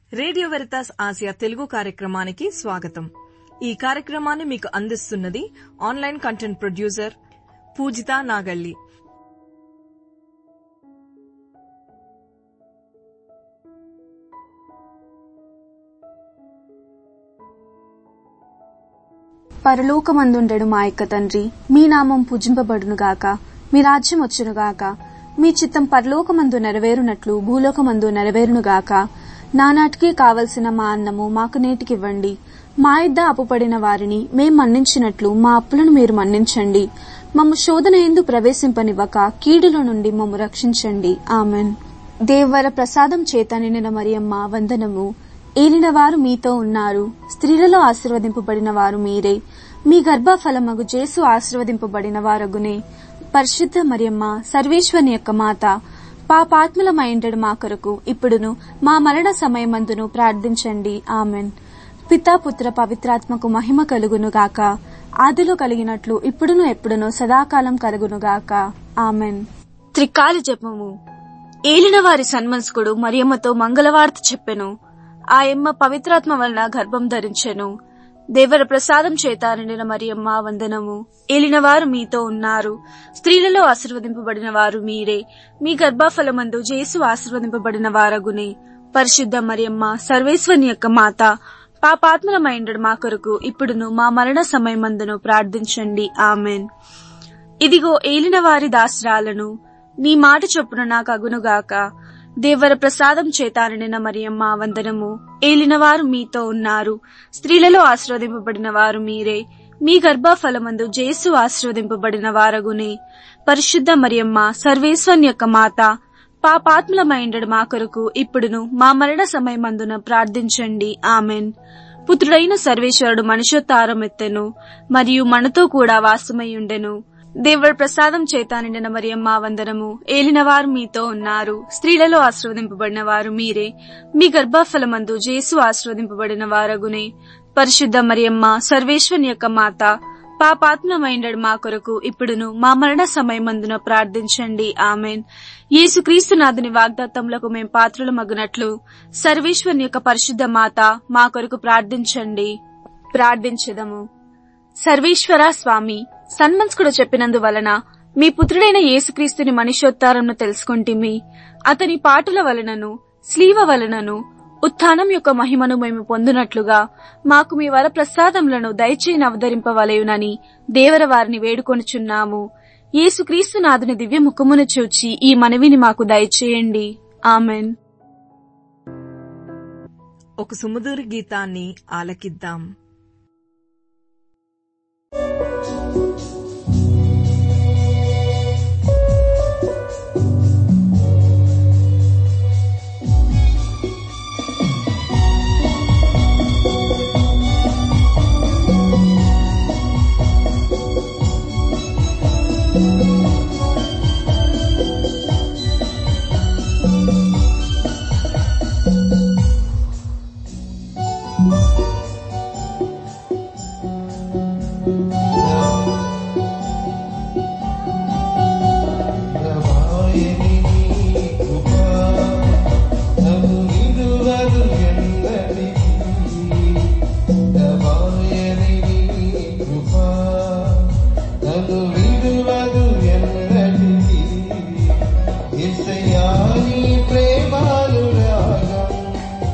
radio Veritas Asia Telugu కార్యక్రమానికి స్వాగతం ఈ కార్యక్రమాన్ని మీకు అందిస్తున్నది online content producer Pujitha Nagalli పరలోకమందుండెడు మా యొక్క తండ్రి మీ నామం పూజింపబడునుగాక మీ రాజ్యం వచ్చునుగాక మీ చిత్తం పరలోకమందు నెరవేరునట్లు భూలోకమందు నెరవేరునుగాక నానాటికి కావలసిన మా అన్నము మాకు నేటికివ్వండి మా ఇద్ద అప్పుపడిన వారిని మేం మన్నించినట్లు మా అప్పులను మీరు మన్నించండి మమ్ము శోధన ఎందు ప్రవేశింపనివ్వక కీడుల నుండి మమ్ము రక్షించండి ఆమెన్ దేవర ప్రసాదం చేత నిండిన మరియమ్మ వందనము ఏలిన వారు మీతో ఉన్నారు స్త్రీలలో ఆశీర్వదింపబడిన వారు మీరే మీ గర్భఫలమగు జేసు ఆశీర్వదింపబడిన వారగునే పరిశుద్ధ మరియమ్మ సర్వేశ్వరుని యొక్క మాత పాపాత్ములమైండడు మా కొరకు ఇప్పుడును మా మరణ సమయమందును ప్రార్థించండి ఆమెన్ పితా పుత్ర పవిత్రాత్మకు మహిమ కలుగును గాక ఆదిలో కలిగినట్లు ఇప్పుడును ఎప్పుడును సదాకాలం కలుగునుగాక ఆమెన్ త్రికాల జపము ఏలిన వారి సన్మనస్కుడు మరియమ్మతో మంగళవార్త చెప్పెను ఆయమ్మ పవిత్రాత్మ వలన గర్భం ధరించెను దేవర ప్రసాదం చేత నిండిన మరియమ్మ వందనము ఏలినవారు మీతో ఉన్నారు స్త్రీలలో ఆశీర్వదింపబడిన వారు మీరే మీ గర్భఫలమందు జేసు ఆశీర్వదింపబడిన వారగునే పరిశుద్ధ మరియమ్మ సర్వేశ్వరుని యొక్క మాత పాపాత్మలమైండడు మా కొరకు ఇప్పుడును మా మరణ సమయమందును ప్రార్థించండి ఆమెన్ ఇదిగో ఏలిన వారి దాసరాలను నీ మాట చొప్పున నాకు అగునుగాక దేవర ప్రసాదం చేతాననిన మరియమ్మ వందనము ఏలినవారు మీతో ఉన్నారు స్త్రీలలో ఆశీర్వదింపబడిన వారు మీరే మీ గర్భఫలమందు జేసు ఆశీర్వదింపబడిన వారగునే పరిశుద్ధ మరియమ్మ సర్వేశ్వరుని యొక్క మాత పాపాత్ములమైండడు మా కొరకు ఇప్పుడును మా మరణ సమయమందున ప్రార్థించండి ఆమెన్ పుత్రుడైన సర్వేశ్వరుడు మనుషోత్తారం ఎత్తెను మరియు మనతో కూడా వాసమై ఉండెను దేవుడి ప్రసాదం చేత నిండిన మరియమ్మ వందనము ఏలినవారు మీతో ఉన్నారు స్త్రీలలో ఆశీర్వదింపబడిన వారు మీరే మీ గర్భఫలమందు జేసు ఆశీర్వదింపబడిన వారగునే పరిశుద్ధ మరియమ్మ సర్వేశ్వరుని యొక్క మాత పాపాత్మమైండడు మా కొరకు ఇప్పుడును మా మరణ సమయమందున ప్రార్థించండి ఆమెన్ యేసుక్రీస్తునాథుని వాగ్దాత్తములకు మేం పాత్రలు మగునట్లు సర్వేశ్వరుని యొక్క పరిశుద్ధ మాత మా కొరకు ప్రార్థించండి ప్రార్థించదము సర్వేశ్వర స్వామి సన్మన్స్కుడు చెప్పినందువలన మీ పుత్రుడైన యేసుక్రీస్తుని మనుష్యోత్తారంను తెలుసుకుంటిమి అతని పాటుల వలనను స్లీవ వలనను ఉత్థానం యొక్క మహిమను మేము పొందునట్లుగా మాకు మీ వర ప్రసాదములను దయచేయని అవతరింపవలయునని దేవర వారిని వేడుకొనుచున్నాము యేసుక్రీస్తు నాథుని దివ్య ముఖమును చూచి ఈ మనవిని మాకు దయచేయండి ఆమెన్ ఒక సుమధుర గీతాన్ని ఆలకిద్దాం ప్రేమానురాగం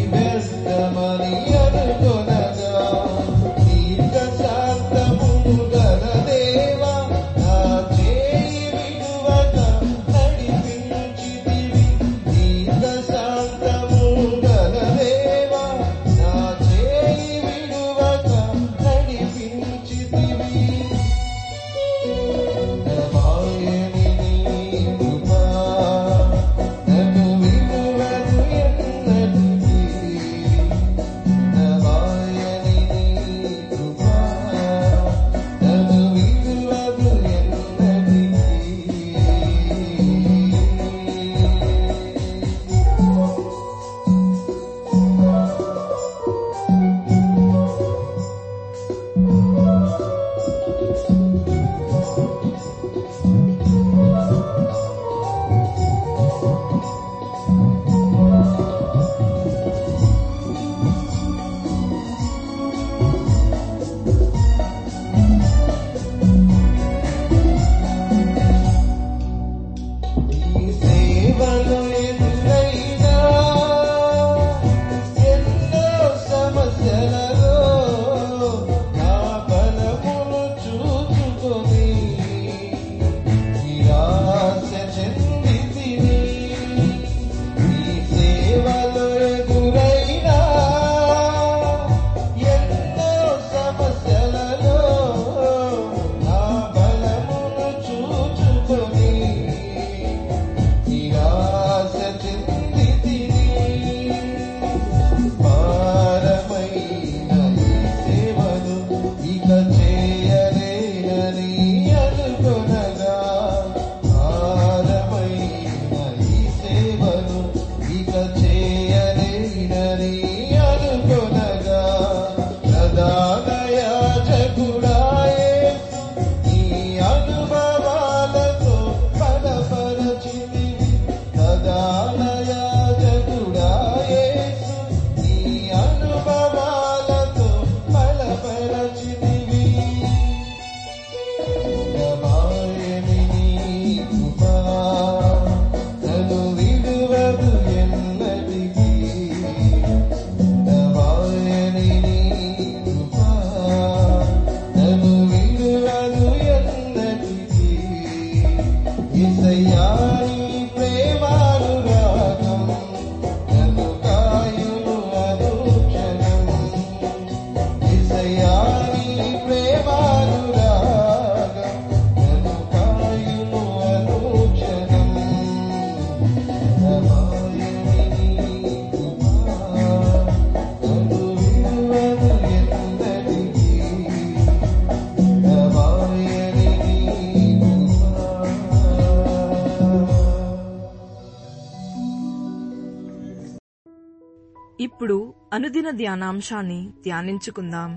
వ్యస్తమని అనుకొనగా దీర్ఘ శాంతము గల దేవా నా చేయి విడువక నడిపించితివి దీర్ఘ శాంతము గల దేవా నా చేయి విడువక నడిపించితివి నమాయని నీ కృపా నన్ను విడువదు ఎన్నటికీ నమాయని నీ కృపా నన్ను విడువదు ఎన్నటికీ నీ సేవలు ఎదురైనా ఎన్నో సమస్యలలో నా బలమును చూచుకొని నిరాశ చెందితిని నీ సేవలు ఎదురైనా ఎన్నో సమస్యలలో నా బలమును చూచుకొని నిరాశ చెందితిని భారమైన ఈ సేవను ఇక చేయలేనని అనుకొనగా భారమైన ఈ సేవను ఇక చేయలేనని అనుకొనగా ప్రధాన యాజకుడాయేసు నీ అనుభవాలతో బలపరచితివి ప్రధాన యాజకుడాయేసు నీ అనుభవాలతో బలపరచితివి నమాయని నీ కృపా నన్ను విడువదు ఎన్నటికీ నమాయని నీ కృపా నన్ను విడువదు ఎన్నటికీ యేసయ్యా నీ ప్రేమానురాగం నన్ను కాయును అనుక్షణం యేసయ్యా నీ ప్రేమానురాగం నన్ను కాయును అనుక్షణం నమాయని నీ కృపా నన్ను విడువదు ఎన్నటికీ నమాయని నీ కృపా ఇప్పుడు అనుదిన ధ్యానాంశాన్ని ధ్యానించుకుందాం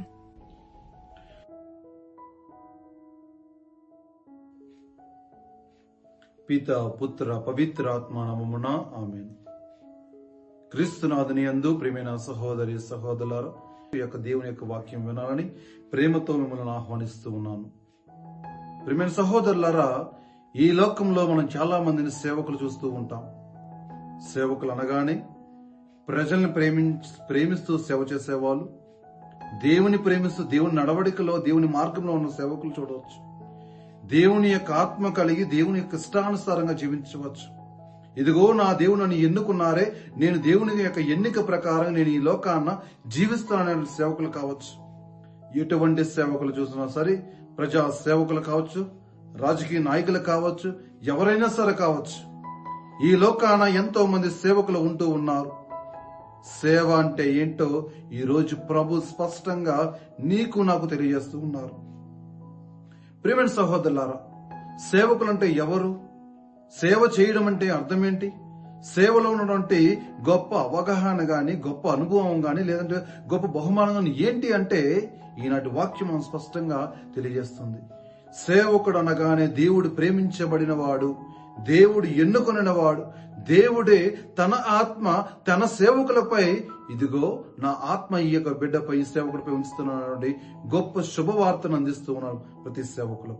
పిత పుత్ర పవిత్ర ఆత్మ నామమున ఆమెన్ క్రీస్తునాథుని యందు ప్రియమైన సహోదరి సహోదరులారా ఈ యొక్క దేవుని యొక్క వాక్యం వినాలని ప్రేమతో మిమ్మల్ని ఆహ్వానిస్తూ ఉన్నాను ప్రియమైన సహోదరులారా ఈ లోకంలో మనం చాలా మందిని సేవకులు చూస్తూ ఉంటాం సేవకులు అనగానే ప్రజల్ని ప్రేమి ప్రేమిస్తూ సేవ చేసేవాళ్ళు దేవుని ప్రేమిస్తూ దేవుని నడవడికలో దేవుని మార్గంలో ఉన్న సేవకులు చూడవచ్చు దేవుని యొక్క ఆత్మ కలిగి దేవుని యొక్క ఇష్టానుసారంగా జీవించవచ్చు ఇదిగో నా దేవుడు నన్ను ఎన్నుకున్నారే నేను దేవుని యొక్క ఎన్నిక ప్రకారం నేను ఈ లోకాన్న జీవిస్తాననే సేవకులు కావచ్చు ఎటువంటి సేవకులు చూసినా సరే ప్రజా సేవకులు కావచ్చు రాజకీయ నాయకులు కావచ్చు ఎవరైనా సరే కావచ్చు ఈ లోకాన ఎంతో మంది సేవకులు ఉంటూ ఉన్నారు సేవ అంటే ఏంటో ఈ రోజు ప్రభు స్పష్టంగా నీకు నాకు తెలియజేస్తూ ఉన్నారు ప్రియమైన సహోదరులారా సేవకులంటే ఎవరు సేవ చేయడం అంటే అర్థం ఏంటి సేవలో ఉన్నటువంటి గొప్ప అవగాహన గాని గొప్ప అనుభవం గాని లేదంటే గొప్ప బహుమానం గాని ఏంటి అంటే ఈనాటి వాక్యం మనం స్పష్టంగా తెలియజేస్తుంది సేవకుడు అనగానే దేవుడు ప్రేమించబడిన వాడు దేవుడు ఎన్నుకొనిన వాడు దేవుడే తన ఆత్మ తన సేవకులపై ఇదిగో నా ఆత్మ ఈ యొక్క బిడ్డపై ఈ సేవకుడిపై ఉంచుతున్నాడు గొప్ప శుభవార్తను అందిస్తూ ఉన్నాడు ప్రతి సేవకులకు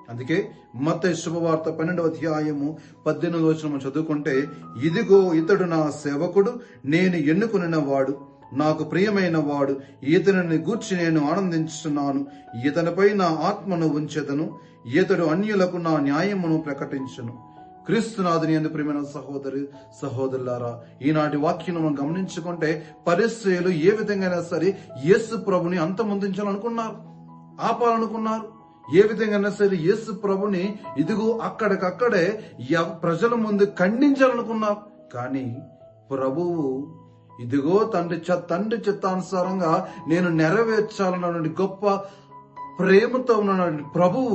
అందుకే మత శుభవార్త పన్నెండవ అధ్యాయము పద్దెనిమిది వచనము చదువుకుంటే ఇదిగో ఇతడు నా సేవకుడు నేను ఎన్నుకున్న వాడు నాకు ప్రియమైన వాడు ఈతనిని గూర్చి నేను ఆనందించున్నాను ఇతనిపై నా ఆత్మను ఉంచెదను ఇతడు అన్యులకు నా న్యాయమును ప్రకటించును క్రీస్తునాథుని ఎందు ప్రియమైన సహోదరి సహోదరులారా ఈనాటి వాక్యం మనం గమనించుకుంటే పరిస్థితులు ఏ విధంగా సరే యేసు ప్రభుని అంతమొందించాలనుకున్నారు ఆపాలనుకున్నారు ఏ విధంగా సరే యేసు ప్రభుని ఇదిగో అక్కడికక్కడే ఎవ- ప్రజల ముందు ఖండించాలనుకున్నారు కానీ ప్రభువు ఇదిగో తండ్రి చ- తండ్రి చిత్తానుసారంగా నేను నెరవేర్చాలన్నటువంటి గొప్ప ప్రేమతో ఉన్నటువంటి ప్రభువు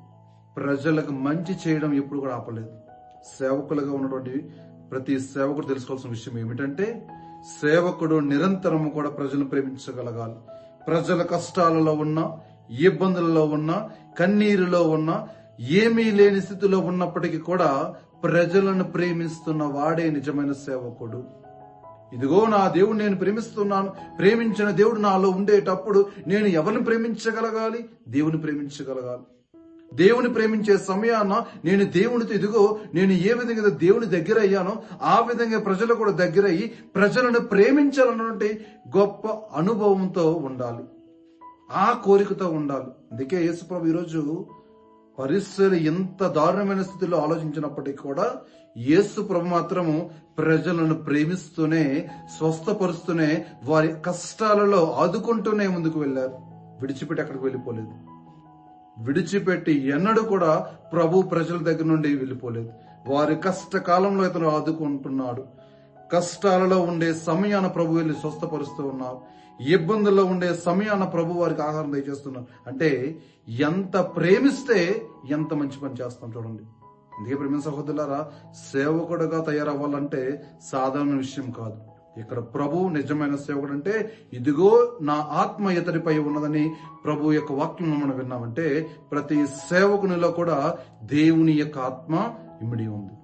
ప్రజలకు మంచి చేయడం ఎప్పుడు కూడా ఆపలేదు సేవకులుగా ఉన్నటువంటి ప్రతి సేవకుడు తెలుసుకోవాల్సిన విషయం ఏమిటంటే సేవకుడు నిరంతరము కూడా ప్రజలను ప్రేమించగలగాలి ప్రజల కష్టాలలో ఉన్న ఇబ్బందులలో ఉన్న కన్నీరులో ఉన్న ఏమీ లేని స్థితిలో ఉన్నప్పటికీ కూడా ప్రజలను ప్రేమిస్తున్న వాడే నిజమైన సేవకుడు ఇదిగో నా దేవుడు నేను ప్రేమిస్తున్నాను ప్రేమించిన దేవుడు నాలో ఉండేటప్పుడు నేను ఎవరిని ప్రేమించగలగాలి దేవుని ప్రేమించగలగాలి దేవుని ప్రేమించే సమయాన నేను దేవునితో ఇదిగో నేను ఏ విధంగా అయితే దేవుని దగ్గర అయ్యానో ఆ విధంగా ప్రజలు కూడా దగ్గర అయ్యి ప్రజలను ప్రేమించాలన్నటువంటి గొప్ప అనుభవంతో ఉండాలి ఆ కోరికతో ఉండాలి అందుకే యేసుప్రభు ఈరోజు పరిస్థితులు ఎంత దారుణమైన స్థితిలో ఆలోచించినప్పటికీ కూడా యేసు ప్రభు మాత్రము ప్రజలను ప్రేమిస్తూనే స్వస్థపరుస్తూనే వారి కష్టాలలో ఆదుకుంటూనే ముందుకు వెళ్ళారు విడిచిపెట్టి అక్కడికి వెళ్ళిపోలేదు విడిచిపెట్టి ఎన్నడూ కూడా ప్రభు ప్రజల దగ్గర నుండి వెళ్ళిపోలేదు వారి కష్టకాలంలో ఇతను ఆదుకుంటున్నాడు కష్టాలలో ఉండే సమయాన ప్రభు వెళ్ళి స్వస్థపరుస్తూ ఉన్నారు ఇబ్బందుల్లో ఉండే సమయాన ప్రభు వారికి ఆహారం దయచేస్తున్నారు అంటే ఎంత ప్రేమిస్తే ఎంత మంచి పని చేస్తాం చూడండి అందుకే ప్రేమ సహోదరులారా సేవకుడుగా తయారవ్వాలంటే సాధారణ విషయం కాదు ఇక్కడ ప్రభు నిజమైన సేవకుడు అంటే ఇదిగో నా ఆత్మ ఇతడిపై ఉన్నదని ప్రభు యొక్క వాక్యం మనం విన్నామంటే ప్రతి సేవకునిలో కూడా దేవుని యొక్క ఆత్మ ఇమిడి ఉంది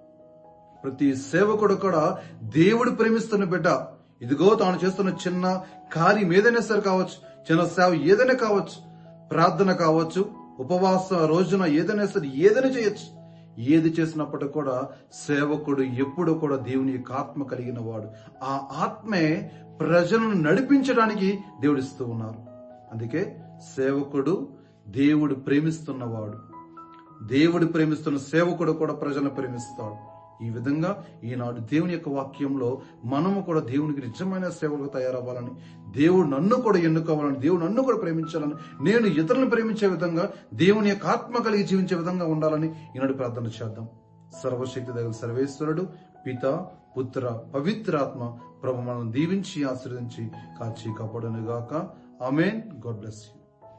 ప్రతి సేవకుడు కూడా దేవుడు ప్రేమిస్తున్న బిడ్డ ఇదిగో తాను చేస్తున్న చిన్న కార్యం ఏదైనా సరే కావచ్చు చిన్న సేవ ఏదైనా కావచ్చు ప్రార్థన కావచ్చు ఉపవాస రోజున ఏదైనా సరే ఏదైనా చేయొచ్చు ఏది చేసినప్పటికీ కూడా సేవకుడు ఎప్పుడు కూడా దేవుని యొక్క ఆత్మ కలిగిన వాడు ఆ ఆత్మే ప్రజలను నడిపించడానికి దేవుడిస్తూ ఉన్నారు అందుకే సేవకుడు దేవుడు ప్రేమిస్తున్నవాడు దేవుడు ప్రేమిస్తున్న సేవకుడు కూడా ప్రజలను ప్రేమిస్తాడు ఈ విధంగా ఈనాడు దేవుని యొక్క వాక్యంలో మనము కూడా దేవునికి నిజమైన సేవలకు తయారవ్వాలని దేవుడు నన్ను కూడా ఎన్నుకోవాలని దేవుడు నన్ను కూడా ప్రేమించాలని నేను ఇతరులను ప్రేమించే విధంగా దేవుని యొక్క ఆత్మ కలిగి జీవించే విధంగా ఉండాలని ఈనాడు ప్రార్థన చేద్దాం సర్వశక్తి దగ్గర సర్వేశ్వరుడు పిత పుత్ర పవిత్రాత్మ ప్రభు మనల్ని దీవించి ఆశీర్వదించి కాచి కాపాడను గాక అమేన్ గాడ్ బ్లెస్ యూ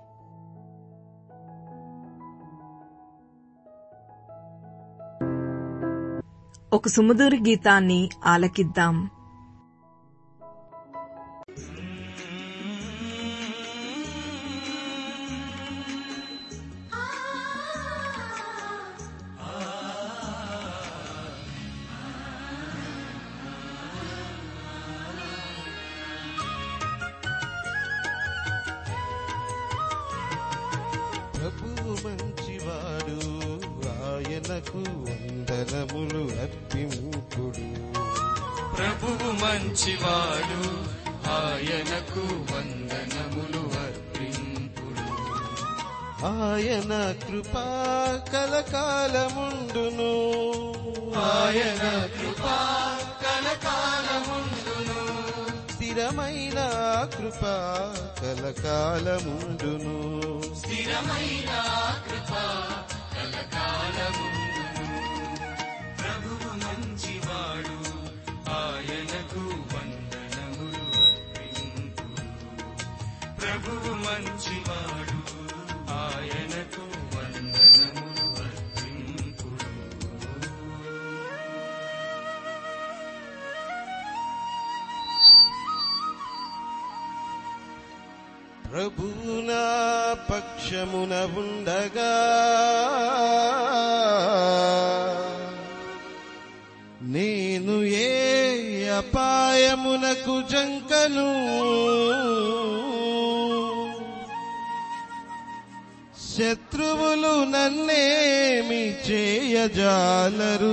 ఒక సుమధుర గీతాన్ని ఆలకిద్దాం ప్రభువు మంచివాడు ఆయనకు వందనములు అర్పింపుడు ప్రభువు మంచివాడు ఆయనకు వందనములు అర్పింపుడు ఆయన కృపా కలకాలముండును ఆయన కృపా కలకాలముండును స్థిరమైన కృపా కలకాలముండును స్థిరమైన కృపా కలకాలముండును ప్రభువు మంచివాడు ఆయనకు వందనములు అర్పింపుడు ప్రభువు మంచివాడు ఆయనకు వందనములు అర్పింపుడు ప్రభునా పక్షమున ఉండగా నేను ఏ అపాయమునకు జంకను శత్రువులు నన్నేమి చేయజాలరు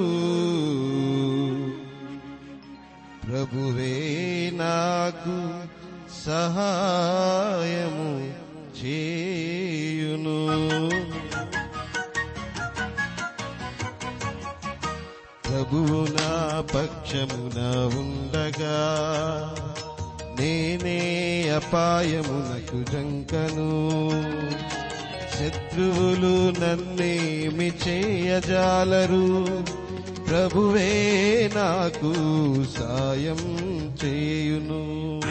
ప్రభువే నాకు సహాయము చేయును ప్రభువు నా పక్షమున ఉండగా నేనే అపాయమునకు జంకను శత్రువులు నన్నేమి చేయజాలరు ప్రభువే నాకు సాయం చేయును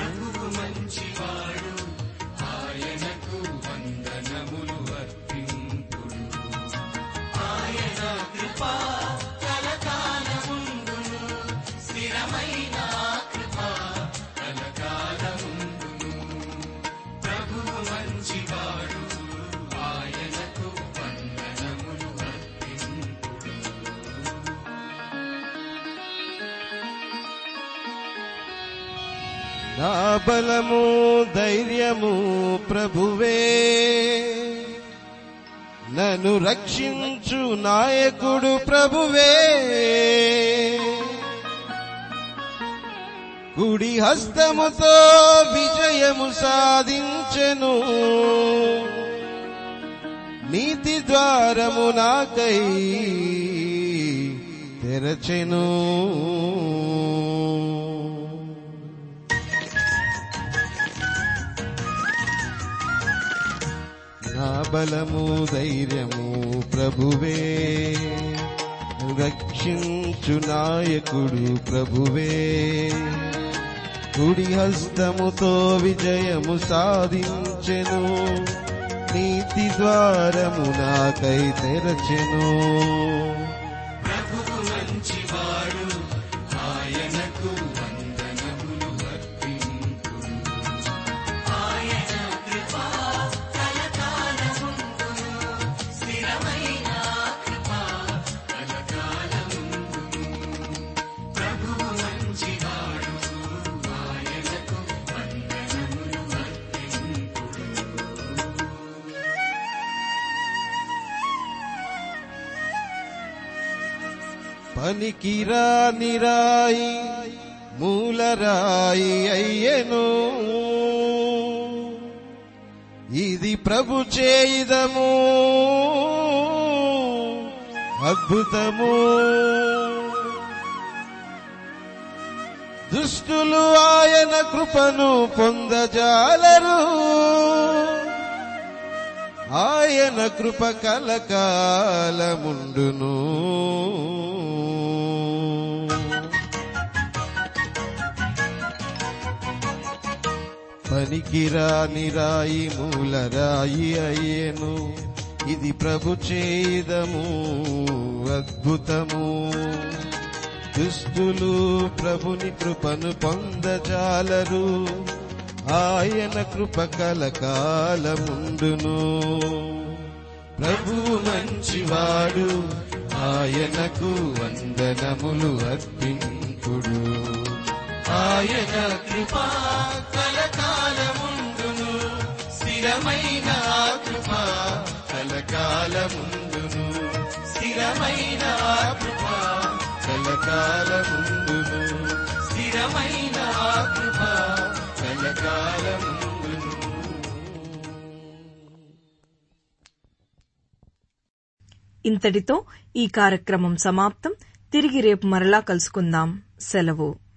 నా బలము ధైర్యము ప్రభువే నన్ను రక్షించు నాయకుడు ప్రభువే కుడి హస్తముతో విజయము సాధించెను నీతి ద్వారము నాకై తెరచెను నా బలము ధైర్యము ప్రభువే రక్షించు నాయకుడు ప్రభువే కుడి హస్తముతో విజయము సాధించెను నీతి ద్వారము నాకై తెరచెను పనికిరా నిరాయి మూలరాయి అయ్యను ఇది ప్రభు చేయిదము అద్భుతము దుష్టులు ఆయన కృపను పొందజాలరు ఆయన కృప కలకాలముండును పనికిరాని రాయి మూలరాయి అయ్యేను ఇది ప్రభు చేదము అద్భుతము దుష్టులు ప్రభుని కృపను పొందజాలరు ఆయన కృప కలకాలముండును ప్రభువు మంచివాడు ఆయనకు వందనములు అర్పింపుడు ఆయన కృప కలకాలముండును స్థిరమైన ఆ కృప కలకాలముండును స్థిరమైన ఆ కృప కలకాలముండును స్థిరమైన ఆ కృప కలకాలముండును ఇంతటితో ఈ కార్యక్రమం సమాప్తం తిరిగి రేపు మరలా కలుసుకుందాం సెలవు